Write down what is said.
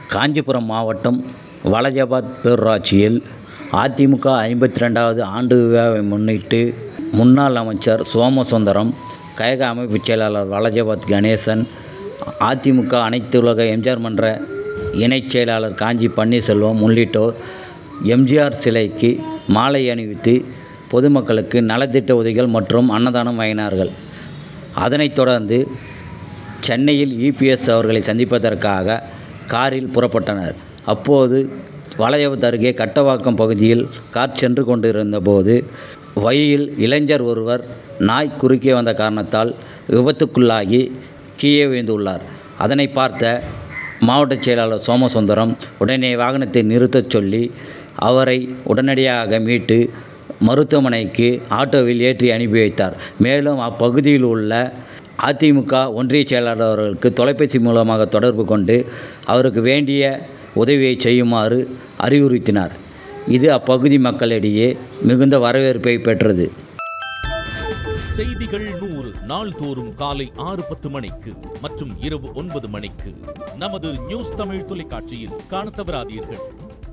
காஞ்சிபுரம் மாவட்டம் வாலாஜாபாத் பேரூராட்சியில் அதிமுக ஐம்பத்தி ரெண்டாவது ஆண்டு விழாவை முன்னிட்டு முன்னாள் அமைச்சர் சோமசுந்தரம் கழக அமைப்புச் செயலாளர் வாலாஜாபாத் கணேசன் அதிமுக அனைத்துலக எம்ஜிஆர் மன்ற இணைச் செயலாளர் காஞ்சி பன்னீர்செல்வம் உள்ளிட்டோர் எம்ஜிஆர் சிலைக்கு மாலை அணிவித்து பொதுமக்களுக்கு நலத்திட்ட உதவிகள் மற்றும் அன்னதானம் வழங்கினார்கள் அதனைத் தொடர்ந்து சென்னையில் இபிஎஸ் அவர்களை சந்திப்பதற்காக காரில் புறப்பட்டனர் அப்போது வளையவத் அருகே கட்டவாக்கம் பகுதியில் கார் சென்று கொண்டிருந்தபோது வழியில் இளைஞர் ஒருவர் நாய் குறுக்கே வந்த காரணத்தால் விபத்துக்குள்ளாகி கீழே விழுந்துள்ளார் அதனை பார்த்த மாவட்ட செயலாளர் சோமசுந்தரம் உடனே வாகனத்தை நிறுத்தச் சொல்லி அவரை உடனடியாக மீட்டு மருத்துவமனைக்கு ஆட்டோவில் ஏற்றி அனுப்பி வைத்தார் மேலும் அப்பகுதியில் உள்ள அதிமுக ஒன்றிய செயலாளர் அவர்களுக்கு தொலைபேசி மூலமாக தொடர்பு கொண்டு அவருக்கு வேண்டிய உதவியை செய்யுமாறு அறிவுறுத்தினார் இது அப்பகுதி மக்களிடையே மிகுந்த வரவேற்பை பெற்றது செய்திகள் நூறு நாள்தோறும் காலை ஆறு பத்து மணிக்கு மற்றும் இரவு ஒன்பது மணிக்கு நமது நியூஸ் தமிழ் தொலைக்காட்சியில் காணத் தவறாதீர்கள்